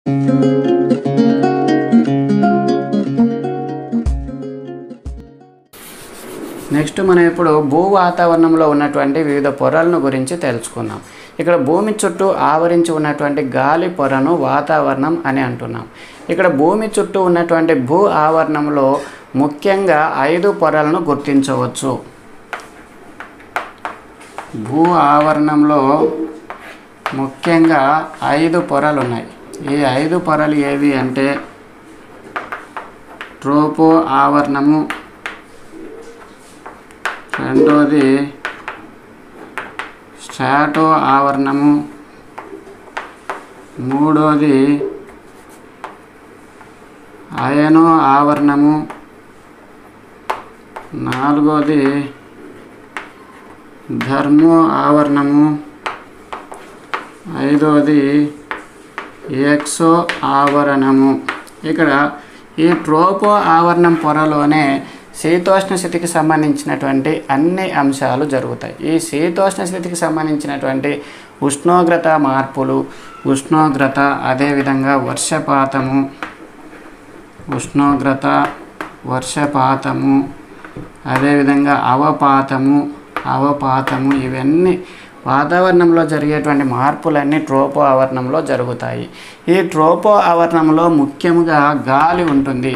next మనం ఇప్పుడు భూ వాతావరణంలో ఉన్నటువంటి వివిధ పొరలను గురించి తెలుసుకుందాం ఇక్కడ భూమి చుట్టూ ఆవరించి ఉన్నటువంటి గాలి పొరను వాతావరణం అని అంటున్నాం ఇక్కడ భూమి చుట్టూ ఉన్నటువంటి భూ ఆవరణంలో ముఖ్యంగా ఐదు పొరలను గుర్తించవచ్చు భూ ఆవరణంలో ముఖ్యంగా ఐదు పొరలు ఉన్నాయి ఈ ఐదు పొరలు ఏవి అంటే ట్రోపో ఆవరణము రెండోది స్ట్రాటో ఆవరణము మూడోది అయనో ఆవరణము నాలుగోది ధర్మో ఆవరణము ఐదోది ఎక్సో ఆవరణము ఇక్కడ ఈ ట్రోపో ఆవరణం పొరలోనే శీతోష్ణ స్థితికి సంబంధించినటువంటి అన్ని అంశాలు జరుగుతాయి ఈ శీతోష్ణ స్థితికి సంబంధించినటువంటి ఉష్ణోగ్రత మార్పులు ఉష్ణోగ్రత అదేవిధంగా వర్షపాతము ఉష్ణోగ్రత వర్షపాతము అదేవిధంగా అవపాతము అవపాతము ఇవన్నీ వాతావరణంలో జరిగేటువంటి మార్పులన్నీ ట్రోపో ఆవరణంలో జరుగుతాయి ఈ ట్రోపో ఆవరణంలో ముఖ్యంగా గాలి ఉంటుంది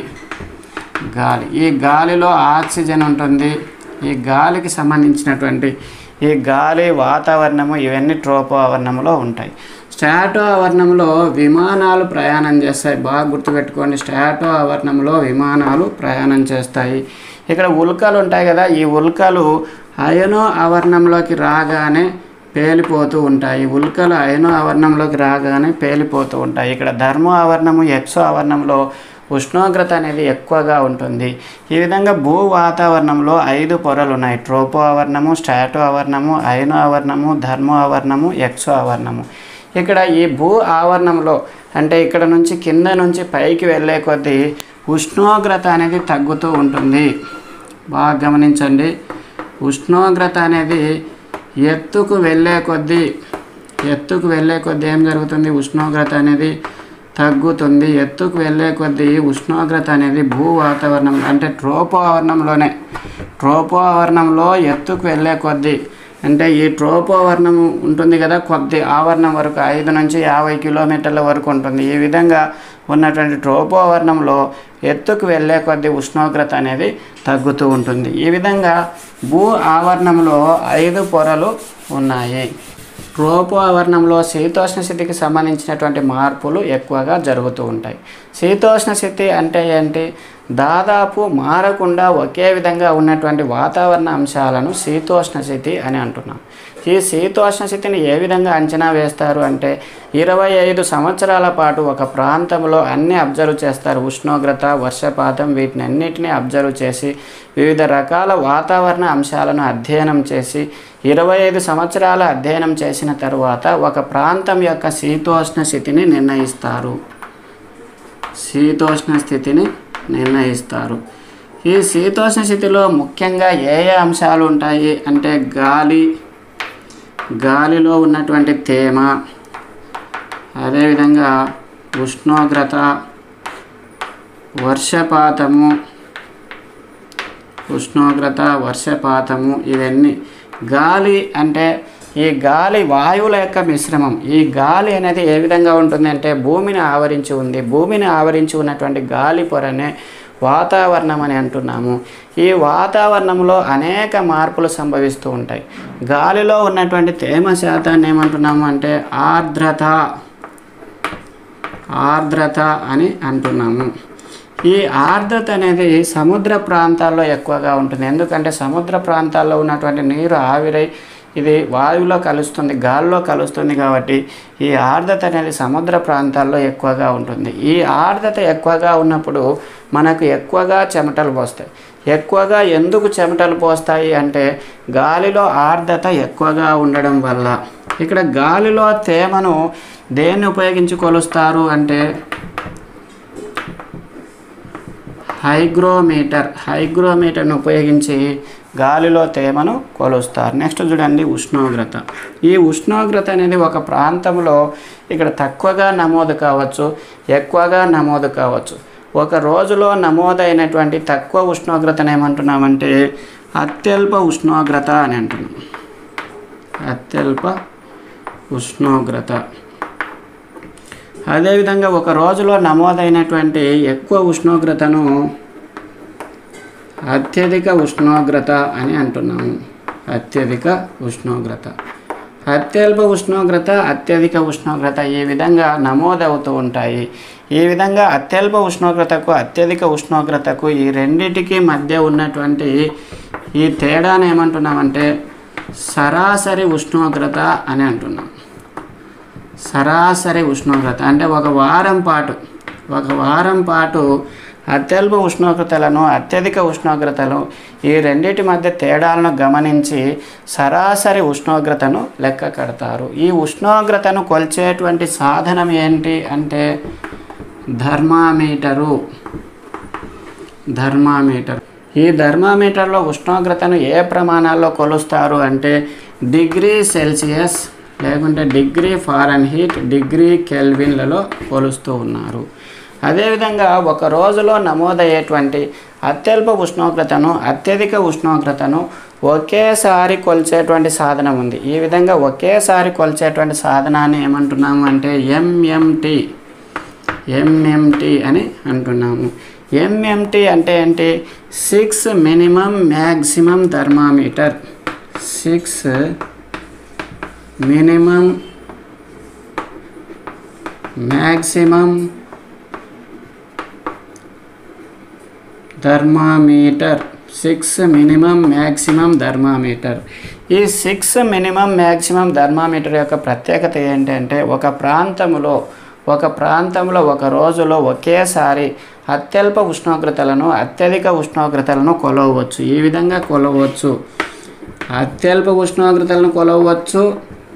గాలి ఈ గాలిలో ఆక్సిజన్ ఉంటుంది ఈ గాలికి సంబంధించినటువంటి ఈ గాలి వాతావరణము ఇవన్నీ ట్రోపో ఆవరణంలో ఉంటాయి స్టాటో ఆవరణంలో విమానాలు ప్రయాణం చేస్తాయి బాగా గుర్తుపెట్టుకోండి స్టాటో ఆవరణంలో విమానాలు ప్రయాణం చేస్తాయి ఇక్కడ ఉల్కలు ఉంటాయి కదా ఈ ఉల్కలు అయనో ఆవరణంలోకి రాగానే పేలిపోతూ ఉంటాయి ఉల్కలు అయనో ఆవరణంలోకి రాగానే పేలిపోతూ ఉంటాయి ఇక్కడ ధర్మ ఆవరణము ఎక్సో ఆవరణంలో ఉష్ణోగ్రత అనేది ఎక్కువగా ఉంటుంది ఈ విధంగా భూ వాతావరణంలో ఐదు పొరలు ఉన్నాయి ట్రోపో ఆవరణము స్టాటో ఆవరణము అయనో ఆవరణము ధర్మో ఆవరణము ఎక్సో ఆవరణము ఇక్కడ ఈ భూ ఆవరణంలో అంటే ఇక్కడ నుంచి కింద నుంచి పైకి వెళ్ళే కొద్దీ ఉష్ణోగ్రత అనేది తగ్గుతూ ఉంటుంది బాగా గమనించండి ఉష్ణోగ్రత అనేది ఎత్తుకు వెళ్ళే కొద్దీ ఎత్తుకు వెళ్ళే కొద్దీ ఏం జరుగుతుంది ఉష్ణోగ్రత అనేది తగ్గుతుంది ఎత్తుకు వెళ్ళే కొద్దీ ఉష్ణోగ్రత అనేది భూ వాతావరణం అంటే ట్రోపో ఆవరణంలోనే ట్రోపో ఆవరణంలో ఎత్తుకు వెళ్ళే కొద్దీ అంటే ఈ ట్రోపో ఆవరణం ఉంటుంది కదా కొద్ది ఆవరణం వరకు ఐదు నుంచి యాభై కిలోమీటర్ల వరకు ఉంటుంది ఈ విధంగా ఉన్నటువంటి ట్రోపో ఆవరణంలో ఎత్తుకు వెళ్ళే కొద్దీ ఉష్ణోగ్రత అనేది తగ్గుతూ ఉంటుంది ఈ విధంగా భూ ఆవరణంలో ఐదు పొరలు ఉన్నాయి ట్రోపో ఆవరణంలో శీతోష్ణ స్థితికి సంబంధించినటువంటి మార్పులు ఎక్కువగా జరుగుతూ ఉంటాయి శీతోష్ణ స్థితి అంటే ఏంటి దాదాపు మారకుండా ఒకే విధంగా ఉన్నటువంటి వాతావరణ అంశాలను శీతోష్ణ స్థితి అని అంటున్నాం ఈ శీతోష్ణ స్థితిని ఏ విధంగా అంచనా వేస్తారు అంటే ఇరవై ఐదు సంవత్సరాల పాటు ఒక ప్రాంతంలో అన్ని అబ్జర్వ్ చేస్తారు ఉష్ణోగ్రత వర్షపాతం వీటిని అన్నిటినీ అబ్జర్వ్ చేసి వివిధ రకాల వాతావరణ అంశాలను అధ్యయనం చేసి ఇరవై ఐదు సంవత్సరాల అధ్యయనం చేసిన తరువాత ఒక ప్రాంతం యొక్క శీతోష్ణ స్థితిని నిర్ణయిస్తారు శీతోష్ణ స్థితిని నిర్ణయిస్తారు ఈ శీతోష్ణ స్థితిలో ముఖ్యంగా ఏ ఏ అంశాలు ఉంటాయి అంటే గాలి గాలిలో ఉన్నటువంటి తేమ అదేవిధంగా ఉష్ణోగ్రత వర్షపాతము ఉష్ణోగ్రత వర్షపాతము ఇవన్నీ గాలి అంటే ఈ గాలి వాయువుల యొక్క మిశ్రమం ఈ గాలి అనేది ఏ విధంగా ఉంటుంది అంటే భూమిని ఆవరించి ఉంది భూమిని ఆవరించి ఉన్నటువంటి గాలి పొరనే వాతావరణం అని అంటున్నాము ఈ వాతావరణంలో అనేక మార్పులు సంభవిస్తూ ఉంటాయి గాలిలో ఉన్నటువంటి తేమ శాతాన్ని ఏమంటున్నాము అంటే ఆర్ద్రత ఆర్ద్రత అని అంటున్నాము ఈ ఆర్ద్రత అనేది సముద్ర ప్రాంతాల్లో ఎక్కువగా ఉంటుంది ఎందుకంటే సముద్ర ప్రాంతాల్లో ఉన్నటువంటి నీరు ఆవిరై ఇది వాయువులో కలుస్తుంది గాల్లో కలుస్తుంది కాబట్టి ఈ ఆర్ద్రత అనేది సముద్ర ప్రాంతాల్లో ఎక్కువగా ఉంటుంది ఈ ఆర్ద్రత ఎక్కువగా ఉన్నప్పుడు మనకు ఎక్కువగా చెమటలు పోస్తాయి ఎక్కువగా ఎందుకు చెమటలు పోస్తాయి అంటే గాలిలో ఆర్ద్రత ఎక్కువగా ఉండడం వల్ల ఇక్కడ గాలిలో తేమను దేన్ని ఉపయోగించి కొలుస్తారు అంటే హైగ్రోమీటర్ హైగ్రోమీటర్ను ఉపయోగించి గాలిలో తేమను కొలుస్తారు నెక్స్ట్ చూడండి ఉష్ణోగ్రత ఈ ఉష్ణోగ్రత అనేది ఒక ప్రాంతంలో ఇక్కడ తక్కువగా నమోదు కావచ్చు ఎక్కువగా నమోదు కావచ్చు ఒక రోజులో నమోదైనటువంటి తక్కువ ఉష్ణోగ్రతను ఏమంటున్నామంటే అత్యల్ప ఉష్ణోగ్రత అని అంటున్నాం అత్యల్ప ఉష్ణోగ్రత అదేవిధంగా ఒక రోజులో నమోదైనటువంటి ఎక్కువ ఉష్ణోగ్రతను అత్యధిక ఉష్ణోగ్రత అని అంటున్నాము అత్యధిక ఉష్ణోగ్రత అత్యల్ప ఉష్ణోగ్రత అత్యధిక ఉష్ణోగ్రత ఈ విధంగా నమోదవుతూ ఉంటాయి ఈ విధంగా అత్యల్ప ఉష్ణోగ్రతకు అత్యధిక ఉష్ణోగ్రతకు ఈ రెండిటికి మధ్య ఉన్నటువంటి ఈ తేడాను ఏమంటున్నామంటే సరాసరి ఉష్ణోగ్రత అని అంటున్నాం సరాసరి ఉష్ణోగ్రత అంటే ఒక వారం పాటు ఒక వారం పాటు అత్యల్ప ఉష్ణోగ్రతలను అత్యధిక ఉష్ణోగ్రతలు ఈ రెండింటి మధ్య తేడాలను గమనించి సరాసరి ఉష్ణోగ్రతను లెక్క కడతారు ఈ ఉష్ణోగ్రతను కొలిచేటువంటి సాధనం ఏంటి అంటే ధర్మామీటరు ధర్మామీటర్ ఈ ధర్మామీటర్లో ఉష్ణోగ్రతను ఏ ప్రమాణాల్లో కొలుస్తారు అంటే డిగ్రీ సెల్సియస్ లేకుంటే డిగ్రీ ఫారెన్ హీట్ డిగ్రీ కెల్విన్లలో కొలుస్తూ ఉన్నారు అదేవిధంగా ఒక రోజులో నమోదయ్యేటువంటి అత్యల్ప ఉష్ణోగ్రతను అత్యధిక ఉష్ణోగ్రతను ఒకేసారి కొలిచేటువంటి సాధనం ఉంది ఈ విధంగా ఒకేసారి కొలిచేటువంటి సాధనాన్ని ఏమంటున్నాము అంటే ఎంఎంటి ఎంఎంటి అని అంటున్నాము ఎంఎంటి అంటే ఏంటి six minimum maximum thermometer six minimum maximum thermometer six minimum maximum thermometer ఈ సిక్స్ మినిమం మ్యాక్సిమం థర్మామీటర్ యొక్క ప్రత్యేకత ఏంటంటే ఒక ప్రాంతంలో ఒక ప్రాంతంలో ఒక రోజులో ఒకేసారి అత్యల్ప ఉష్ణోగ్రతలను అత్యధిక ఉష్ణోగ్రతలను కొలవవచ్చు ఈ విధంగా కొలవచ్చు అత్యల్ప ఉష్ణోగ్రతలను కొలవచ్చు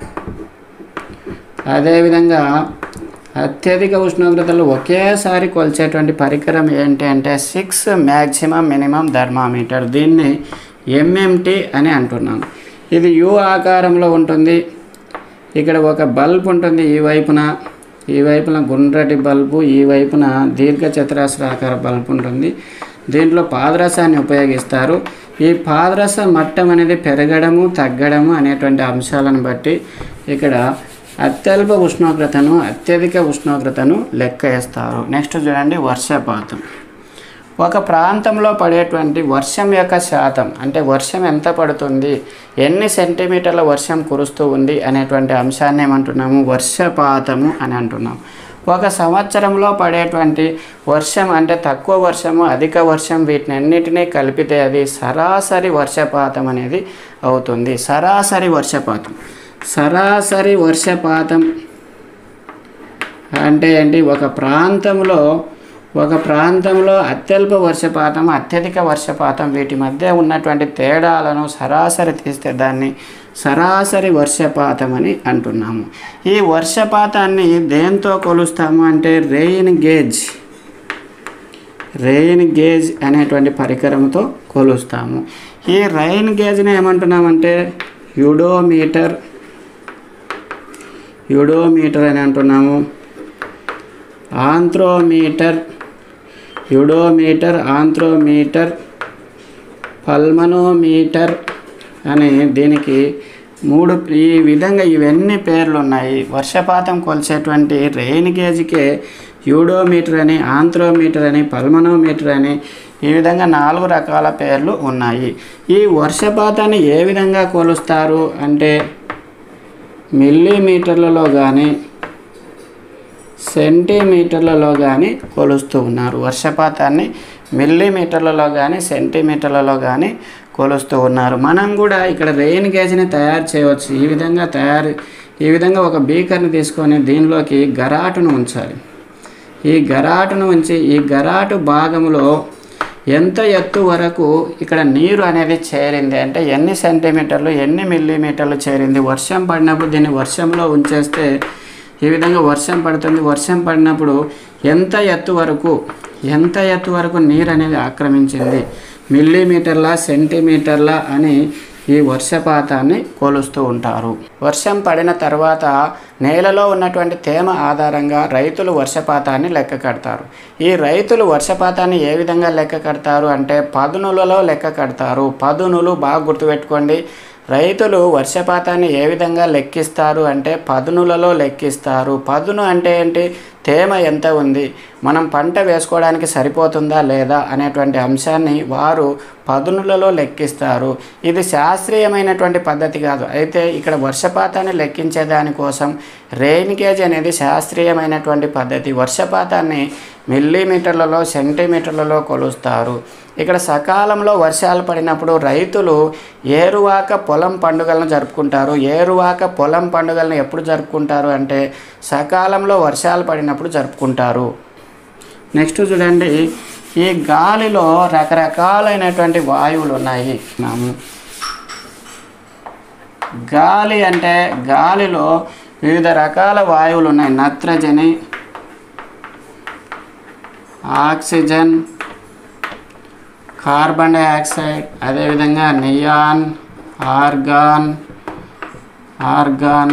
అదేవిధంగా అత్యధిక ఉష్ణోగ్రతలు ఒకేసారి కొలిచేటువంటి పరికరం ఏంటి అంటే సిక్స్ మ్యాక్సిమం మినిమం థర్మామీటర్ దీన్ని ఎంఎంటి అని అంటున్నాం ఇది యు ఆకారంలో ఉంటుంది ఇక్కడ ఒక బల్బ్ ఉంటుంది ఈ వైపున ఈ వైపున గుండ్రటి బల్బు ఈ వైపున దీర్ఘ చతురాస్రాకార బల్బు ఉంటుంది దీంట్లో పాదరసాన్ని ఉపయోగిస్తారు ఈ పాదరస మట్టం అనేది పెరగడము తగ్గడము అనేటువంటి అంశాలను బట్టి ఇక్కడ అత్యల్ప ఉష్ణోగ్రతను అత్యధిక ఉష్ణోగ్రతను లెక్క వేస్తారు నెక్స్ట్ చూడండి వర్షపాతం ఒక ప్రాంతంలో పడేటువంటి వర్షం యొక్క శాతం అంటే వర్షం ఎంత పడుతుంది ఎన్ని సెంటీమీటర్ల వర్షం కురుస్తూ ఉంది అనేటువంటి అంశాన్ని ఏమంటున్నాము వర్షపాతము అని అంటున్నాం ఒక సంవత్సరంలో పడేటువంటి వర్షం అంటే తక్కువ వర్షము అధిక వర్షం వీటిని అన్నిటినీ కలిపితే అది సరాసరి వర్షపాతం అనేది అవుతుంది సరాసరి వర్షపాతం సరాసరి వర్షపాతం అంటే ఏంటి ఒక ప్రాంతంలో ఒక ప్రాంతంలో అత్యల్ప వర్షపాతం అత్యధిక వర్షపాతం వీటి మధ్య ఉన్నటువంటి తేడాలను సరాసరి తీస్తే దాన్ని సరాసరి వర్షపాతం అని అంటున్నాము ఈ వర్షపాతాన్ని దేంతో కొలుస్తాము అంటే రెయిన్ గేజ్ రెయిన్ గేజ్ అనేటువంటి పరికరంతో కొలుస్తాము ఈ రెయిన్ గేజ్ని ఏమంటున్నామంటే యుడోమీటర్ యుడోమీటర్ అని అంటున్నాము ఆంథ్రోమీటర్ యుడోమీటర్ ఆంథ్రోమీటర్ పల్మనోమీటర్ అని దీనికి మూడు ఈ విధంగా ఇవన్నీ పేర్లు ఉన్నాయి వర్షపాతం కొలిచేటువంటి రెయిన్ గేజ్కే యూడోమీటర్ అని ఆంథ్రోమీటర్ అని పల్మనోమీటర్ అని ఈ విధంగా నాలుగు రకాల పేర్లు ఉన్నాయి ఈ వర్షపాతాన్ని ఏ విధంగా కొలుస్తారు అంటే మిల్లీమీటర్లలో కానీ సెంటీమీటర్లలో కానీ కొలుస్తూ ఉన్నారు వర్షపాతాన్ని మిల్లీమీటర్లలో కానీ సెంటీమీటర్లలో కానీ కొలుస్తూ ఉన్నారు మనం కూడా ఇక్కడ రెయిన్ గేజ్ని తయారు చేయవచ్చు ఈ విధంగా తయారు ఈ విధంగా ఒక బీకర్ని తీసుకొని దీనిలోకి గరాటును ఉంచాలి ఈ గరాటును ఉంచి ఈ గరాటు భాగంలో ఎంత ఎత్తు వరకు ఇక్కడ నీరు అనేది చేరింది అంటే ఎన్ని సెంటీమీటర్లు ఎన్ని మిల్లీమీటర్లు చేరింది వర్షం పడినప్పుడు దీన్ని వర్షంలో ఉంచేస్తే ఈ విధంగా వర్షం పడుతుంది వర్షం పడినప్పుడు ఎంత ఎత్తు వరకు ఎంత ఎత్తు వరకు నీరు అనేది ఆక్రమించింది మిల్లీమీటర్ల సెంటీమీటర్ల అని ఈ వర్షపాతాన్ని కొలుస్తూ ఉంటారు వర్షం పడిన తర్వాత నేలలో ఉన్నటువంటి తేమ ఆధారంగా రైతులు వర్షపాతాన్ని లెక్క కడతారు ఈ రైతులు వర్షపాతాన్ని ఏ విధంగా లెక్క కడతారు అంటే పదునులలో లెక్క కడతారు పదునులు బాగా గుర్తుపెట్టుకోండి రైతులు వర్షపాతాన్ని ఏ విధంగా లెక్కిస్తారు అంటే పదునులలో లెక్కిస్తారు పదును అంటే ఏంటి తేమ ఎంత ఉంది మనం పంట వేసుకోవడానికి సరిపోతుందా లేదా అనేటువంటి అంశాన్ని వారు పదునులలో లెక్కిస్తారు ఇది శాస్త్రీయమైనటువంటి పద్ధతి కాదు అయితే ఇక్కడ వర్షపాతాన్ని లెక్కించే దానికోసం రెయిన్ గేజ్ అనేది శాస్త్రీయమైనటువంటి పద్ధతి వర్షపాతాన్ని మిల్లీమీటర్లలో సెంటీమీటర్లలో కొలుస్తారు ఇక్కడ సకాలంలో వర్షాలు పడినప్పుడు రైతులు ఏరువాక పొలం పండుగలను జరుపుకుంటారు ఏరువాక పొలం పండుగలను ఎప్పుడు జరుపుకుంటారు అంటే సకాలంలో వర్షాలు పడినప్పుడు జరుపుకుంటారు నెక్స్ట్ చూడండి ఈ గాలిలో రకరకాలైనటువంటి వాయువులు ఉన్నాయి నాము గాలి అంటే గాలిలో వివిధ రకాల వాయువులు ఉన్నాయి నత్రజని ఆక్సిజన్ కార్బన్ డైఆక్సైడ్ అదేవిధంగా నియాన్ ఆర్గాన్ ఆర్గాన్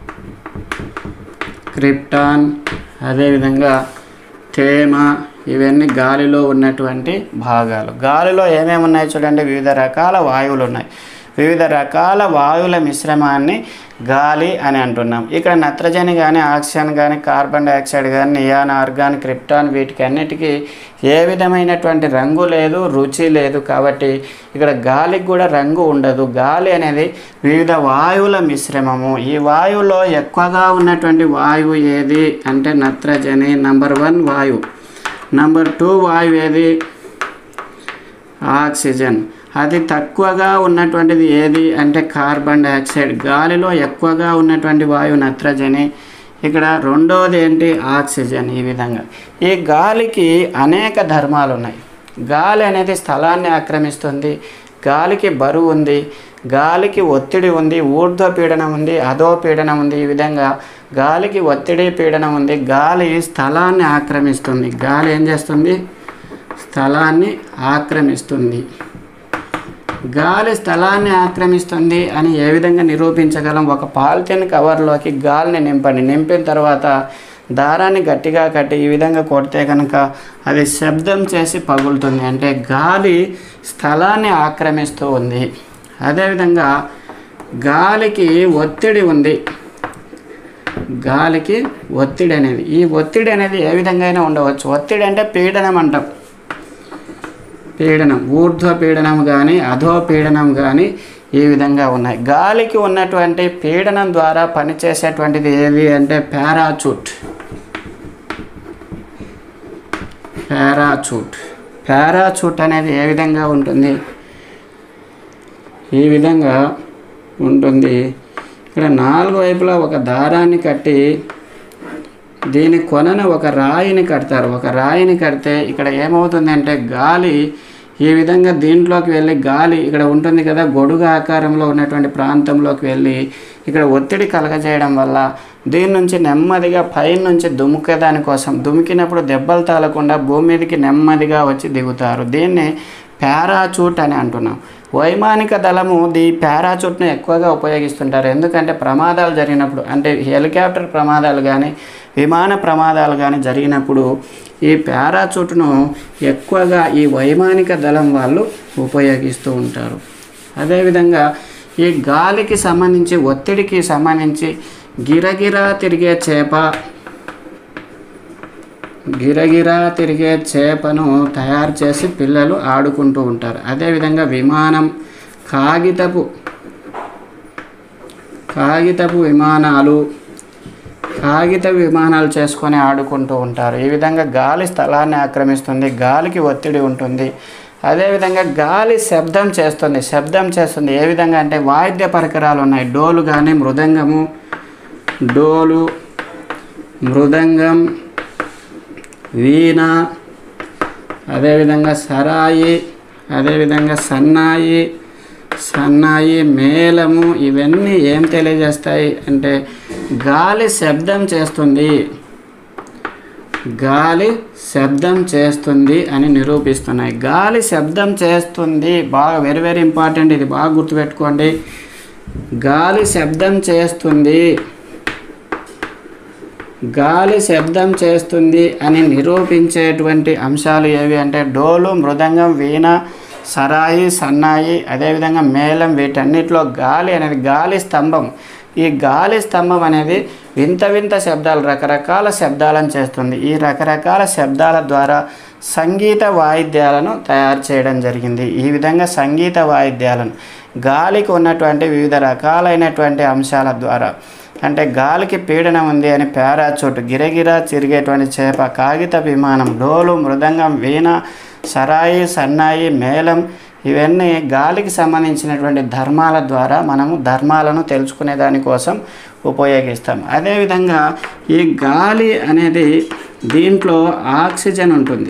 క్రిప్టాన్ అదేవిధంగా తేమ ఇవన్నీ గాలిలో ఉన్నటువంటి భాగాలు గాలిలో ఏమేమి ఉన్నాయి చూడండి వివిధ రకాల వాయువులు ఉన్నాయి వివిధ రకాల వాయువుల మిశ్రమాన్ని గాలి అని అంటున్నాం ఇక్కడ నత్రజని కానీ ఆక్సిజన్ కానీ కార్బన్ డైఆక్సైడ్ కానీ నియాన్ ఆర్గాన్ క్రిప్టాన్ వీటికి అన్నిటికీ ఏ విధమైనటువంటి రంగు లేదు రుచి లేదు కాబట్టి ఇక్కడ గాలికి కూడా రంగు ఉండదు గాలి అనేది వివిధ వాయువుల మిశ్రమము ఈ వాయువులో ఎక్కువగా ఉన్నటువంటి వాయువు ఏది అంటే నత్రజని నంబర్ వన్ వాయువు నంబర్ టూ వాయువు ఏది ఆక్సిజన్ అది తక్కువగా ఉన్నటువంటిది ఏది అంటే కార్బన్ డైఆక్సైడ్ గాలిలో ఎక్కువగా ఉన్నటువంటి వాయువు నత్రజని ఇక్కడ రెండవది ఏంటి ఆక్సిజన్ ఈ విధంగా ఈ గాలికి అనేక ధర్మాలు ఉన్నాయి గాలి అనేది స్థలాన్ని ఆక్రమిస్తుంది గాలికి బరువు ఉంది గాలికి ఒత్తిడి ఉంది ఊర్ధ్వ పీడనం ఉంది అధో పీడనం ఉంది ఈ విధంగా గాలికి ఒత్తిడి పీడనం ఉంది గాలి స్థలాన్ని ఆక్రమిస్తుంది గాలి ఏం చేస్తుంది స్థలాన్ని ఆక్రమిస్తుంది గాలి స్థలాన్ని ఆక్రమిస్తుంది అని ఏ విధంగా నిరూపించగలం ఒక పాలిథిన్ కవర్లోకి గాలిని నింపండి నింపిన తర్వాత దారాన్ని గట్టిగా కట్టి ఈ విధంగా కొడితే కనుక అది శబ్దం చేసి పగులుతుంది అంటే గాలి స్థలాన్ని ఆక్రమిస్తూ ఉంది అదేవిధంగా గాలికి ఒత్తిడి ఉంది గాలికి ఒత్తిడి అనేది ఈ ఒత్తిడి అనేది ఏ విధంగా అయినా ఉండవచ్చు ఒత్తిడి అంటే పీడనం అంటాం పీడనం ఊర్ధ్వ పీడనం కానీ అధో పీడనం కానీ ఈ విధంగా ఉన్నాయి గాలికి ఉన్నటువంటి పీడనం ద్వారా పనిచేసేటువంటిది ఏది అంటే పారాచూట్ పారాచూట్ పారాచూట్ అనేది ఏ విధంగా ఉంటుంది ఈ విధంగా ఉంటుంది ఇక్కడ నాలుగు వైపులా ఒక దారాన్ని కట్టి దీని కొనన ఒక రాయిని కడతారు ఒక రాయిని కడితే ఇక్కడ ఏమవుతుందంటే గాలి ఈ విధంగా దీంట్లోకి వెళ్ళి గాలి ఇక్కడ ఉంటుంది కదా గొడుగు ఆకారంలో ఉన్నటువంటి ప్రాంతంలోకి వెళ్ళి ఇక్కడ ఒత్తిడి కలగజేయడం వల్ల దీని నుంచి నెమ్మదిగా పైన నుంచి దుముకేదాని కోసం దుమికినప్పుడు దెబ్బలు తాలకుండా భూమి మీదకి నెమ్మదిగా వచ్చి దిగుతారు దీన్ని పారాచూట్ అని అంటున్నాం వైమానిక దళము ఈ పారాచూట్ను ఎక్కువగా ఉపయోగిస్తుంటారు ఎందుకంటే ప్రమాదాలు జరిగినప్పుడు అంటే హెలికాప్టర్ ప్రమాదాలు కానీ విమాన ప్రమాదాలు కానీ జరిగినప్పుడు ఈ పారాచూట్ను ఎక్కువగా ఈ వైమానిక దళం వాళ్ళు ఉపయోగిస్తూ ఉంటారు అదేవిధంగా ఈ గాలికి సంబంధించి ఒత్తిడికి సంబంధించి గిరగిరా తిరిగే చేప గిరగిరా తిరిగే చేపను తయారు చేసి పిల్లలు ఆడుకుంటూ ఉంటారు అదేవిధంగా విమానం కాగితపు కాగితపు విమానాలు కాగిత విమానాలు చేసుకొని ఆడుకుంటూ ఉంటారు ఈ విధంగా గాలి స్థలాన్ని ఆక్రమిస్తుంది గాలికి ఒత్తిడి ఉంటుంది అదేవిధంగా గాలి శబ్దం చేస్తుంది శబ్దం చేస్తుంది ఏ విధంగా అంటే వాయిద్య పరికరాలు ఉన్నాయి డోలు కానీ మృదంగము డోలు మృదంగం వీణ అదేవిధంగా సరాయి అదేవిధంగా సన్నాయి సన్నాయి మేళము ఇవన్నీ ఏం తెలియజేస్తాయి అంటే గాలి శబ్దం చేస్తుంది గాలి శబ్దం చేస్తుంది అని నిరూపిస్తున్నాయి గాలి శబ్దం చేస్తుంది బాగా వెరీ వెరీ ఇంపార్టెంట్ ఇది బాగా గుర్తుపెట్టుకోండి గాలి శబ్దం చేస్తుంది గాలి శబ్దం చేస్తుంది అని నిరూపించేటువంటి అంశాలు ఏవి అంటే డోలు మృదంగం వీణ సరాయి సన్నాయి అదేవిధంగా మేళం వీటన్నిటిలో గాలి అనేది గాలి స్తంభం ఈ గాలి స్తంభం అనేది వింత వింత శబ్దాలు రకరకాల శబ్దాలను చేస్తుంది ఈ రకరకాల శబ్దాల ద్వారా సంగీత వాయిద్యాలను తయారు చేయడం జరిగింది ఈ విధంగా సంగీత వాయిద్యాలను గాలికి ఉన్నటువంటి వివిధ రకాలైనటువంటి అంశాల ద్వారా అంటే గాలికి పీడనం ఉంది అని పారాచూట్ గిరగిరా తిరిగేటువంటి చేప కాగిత విమానం డోలు మృదంగం వీణ సరాయి సన్నాయి మేళం ఇవన్నీ గాలికి సంబంధించినటువంటి ధర్మాల ద్వారా మనము ధర్మాలను తెలుసుకునే దానికోసం ఉపయోగిస్తాం అదేవిధంగా ఈ గాలి అనేది దీంట్లో ఆక్సిజన్ ఉంటుంది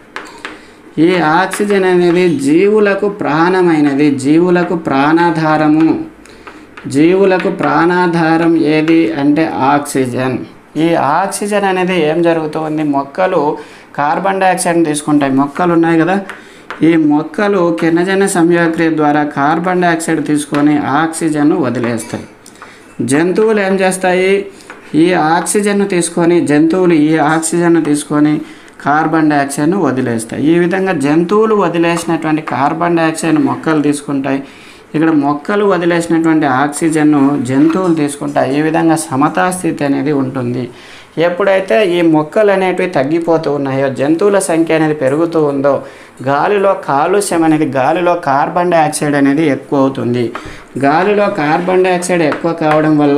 ఈ ఆక్సిజన్ అనేది జీవులకు ప్రాణమైనది జీవులకు ప్రాణాధారము జీవులకు ప్రాణాధారం ఏది అంటే ఆక్సిజన్ ఈ ఆక్సిజన్ అనేది ఏం జరుగుతుంది మొక్కలు కార్బన్ డైఆక్సైడ్ని తీసుకుంటాయి మొక్కలు ఉన్నాయి కదా ఈ మొక్కలు కిరణజన్య సంయోగక్రియ ద్వారా కార్బన్ డైఆక్సైడ్ తీసుకొని ఆక్సిజన్ను వదిలేస్తాయి జంతువులు ఏం చేస్తాయి ఈ ఆక్సిజన్ను తీసుకొని జంతువులు ఈ ఆక్సిజన్ను తీసుకొని కార్బన్ డైఆక్సైడ్ను వదిలేస్తాయి ఈ విధంగా జంతువులు వదిలేసినటువంటి కార్బన్ డైఆక్సైడ్ మొక్కలు తీసుకుంటాయి ఇక్కడ మొక్కలు వదిలేసినటువంటి ఆక్సిజన్ను జంతువులు తీసుకుంటాయి ఈ విధంగా సమతా స్థితి అనేది ఉంటుంది ఎప్పుడైతే ఈ మొక్కలు అనేటివి తగ్గిపోతూ ఉన్నాయో జంతువుల సంఖ్య అనేది పెరుగుతూ ఉందో గాలిలో కాలుష్యం అనేది గాలిలో కార్బన్ డైఆక్సైడ్ అనేది ఎక్కువ అవుతుంది గాలిలో కార్బన్ డైఆక్సైడ్ ఎక్కువ కావడం వల్ల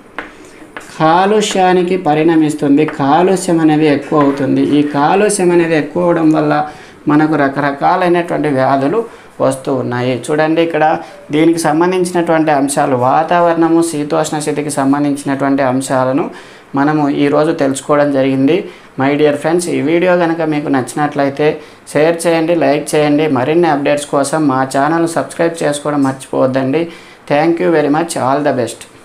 కాలుష్యానికి పరిణమిస్తుంది కాలుష్యం అనేది ఎక్కువ అవుతుంది ఈ కాలుష్యం అనేది ఎక్కువ అవడం వల్ల మనకు రకరకాలైనటువంటి వ్యాధులు వస్తూ ఉన్నాయి చూడండి ఇక్కడ దీనికి సంబంధించినటువంటి అంశాలు వాతావరణము శీతోష్ణ స్థితికి సంబంధించినటువంటి అంశాలను మనము ఈరోజు తెలుసుకోవడం జరిగింది మై డియర్ ఫ్రెండ్స్ ఈ వీడియో కనుక మీకు నచ్చినట్లయితే షేర్ చేయండి లైక్ చేయండి మరిన్ని అప్డేట్స్ కోసం మా ఛానల్ సబ్స్క్రైబ్ చేసుకోవడం మర్చిపోవద్దండి thank you very much all the best